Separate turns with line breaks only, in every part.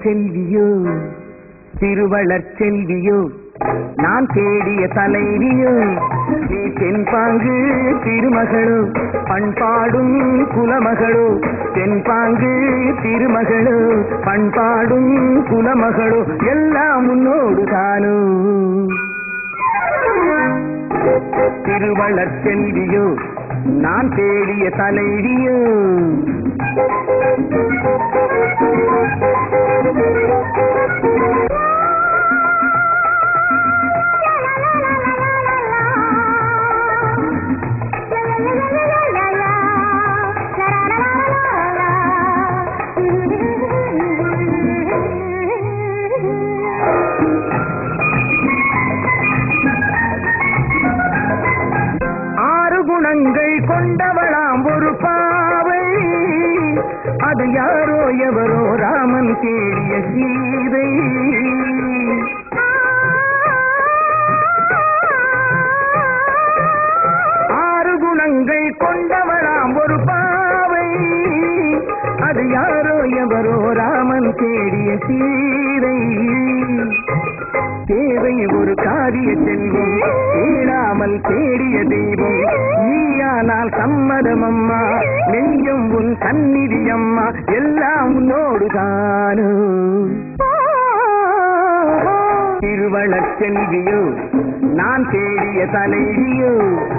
செல்வியோ திருவளர் செல்வியோ நான் தேடிய தலைவியோ நீ தென்பாங்கு திருமகளோ பண்பாடும் குலமகளோ தென்பாங்கு திருமகளோ பண்பாடும் குலமகளோ எல்லாம் உன்னோடு தானோ திருவளர் செல்வியோ நான் தேடிய தலைவியோ ஆறு குணங்கள் கொண்டவளாம் ஒரு பாவை அது யாரோ எவரோ ராமன் தேடிய சீதை ஆறு குணங்கள் கொண்டவளாம் ஒரு பாவை அது யாரோ எவரோ ராமன் தேடிய சீதை தேவை ஒரு காரிய செல்வம் தேடாமல் தேடிய தெய்வம் நீயானால் சம்மதம் அம்மா நெஞ்சம் உன் சந்நிதி அம்மா எல்லாம் உன்னோடு தானோ திருவளர் செல்வியோ நான் தேடிய தலைவியோ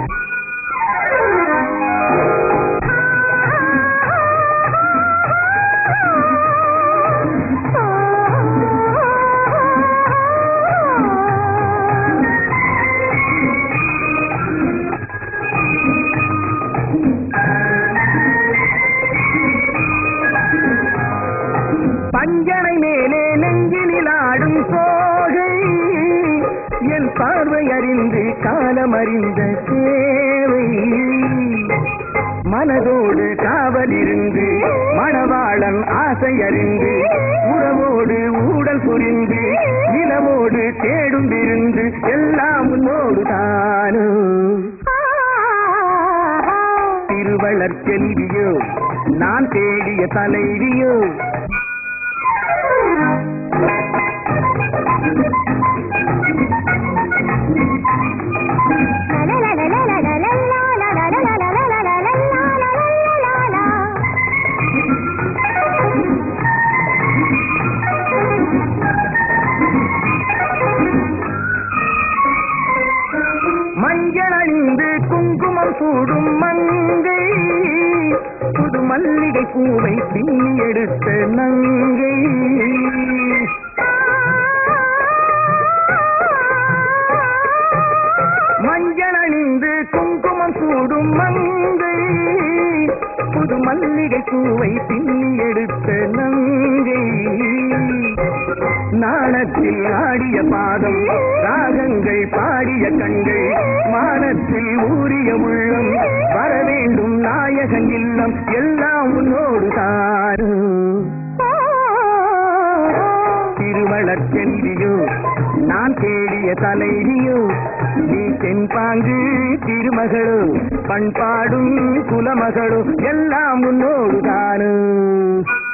பஞ்சனை மேலே நெஞ்சினில் ஆடும் சோகை என் பார்வை அறிந்து காலம் அறிந்த சேவை மனதோடு காவலிருந்து மணவாளன் ஆசை அறிந்து உறவோடு ஊடல் புரிந்து நிலவோடு தேடும் விருந்து எல்லாம் உன்னோடு தானோ திருவளர் செல்வியோ நான் தேடிய தலைவியோ மஞ்சள் அணிந்து குங்குமம் சூடும் மங்கை புது மல்லிகை பூவை பின்னி எடுத்த நங்கை மஞ்சள் அணிந்து குங்குமம் சூடும் மங்கை புது மல்லிகை பூவை பின்னி எடுத்த நங்கை நாணத்தில் ஆடிய பாதம் ராகங்கள் பாடிய கண்கள் மானத்தில் ஊறிய உள்ளம் வர வேண்டும் நாயகன் இல்லம் எல்லாம் உன்னோடு தாரு திருவளர் செல்வியோ நான் தேடிய தலைவியோ நீ தென்பாங்கு திருமகளோ பண்பாடும் குலமகளோ எல்லாம் உன்னோடு தானு